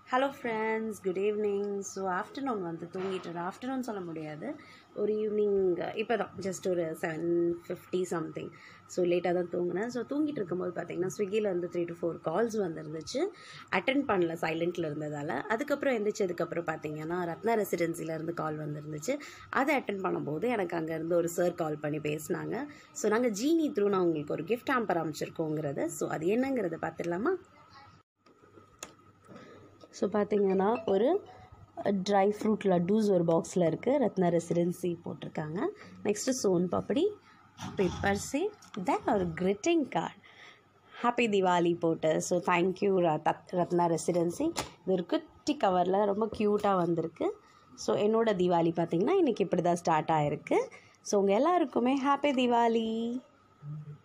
hello friends good evening so afternoon வந்து தூங்கிட்டு afternoon சொல்ல முடியாது ஒரு ஈவினிங் இப்போ தான் ஜஸ்ட் ஒரு செவன் ஃபிஃப்டி சம்திங் ஸோ லேட்டாக தான் தூங்கினேன் ஸோ தூங்கிட்டு இருக்கும்போது பார்த்தீங்கன்னா ஸ்விக்கியில் வந்து த்ரீ டு ஃபோர் கால்ஸ் வந்துருந்துச்சு அட்டன் பண்ணல சைலண்ட்டில் இருந்ததால் அதுக்கப்புறம் எந்திரிச்சதுக்கப்புறம் பார்த்தீங்கன்னா ரத்னா ரெசிடென்சிலேருந்து கால் வந்துருந்துச்சு அதை அட்டன் பண்ணும்போது எனக்கு அங்கேருந்து ஒரு சார் கால் பண்ணி பேசினாங்க ஸோ நாங்கள் ஜீனி த்ரூ நான் உங்களுக்கு ஒரு கிஃப்ட் ஆம்பர் அமைச்சிருக்கோங்கிறது ஸோ அது என்னங்கிறத பார்த்துடலாமா ஸோ பார்த்தீங்கன்னா ஒரு ட்ரை ஃப்ரூட் லட்டூஸ் ஒரு பாக்ஸில் இருக்குது ரத்னா ரெசிடென்சி போட்டிருக்காங்க நெக்ஸ்ட்டு சோன் பாப்படி பேப்பர் சே தென் ஒரு கிரிட்டிங் கார்டு ஹாப்பி திவாலி போட்டு ஸோ தேங்க்யூ ரத் ரத்னா ரெசிடென்சி இது ஒரு குட்டி கவரில் ரொம்ப க்யூட்டாக வந்திருக்கு ஸோ என்னோட தீபாவளி பார்த்திங்கன்னா இன்றைக்கி இப்படி தான் ஸ்டார்ட் ஆகிருக்கு ஸோ உங்கள் எல்லாருக்குமே ஹாப்பி தீபாவளி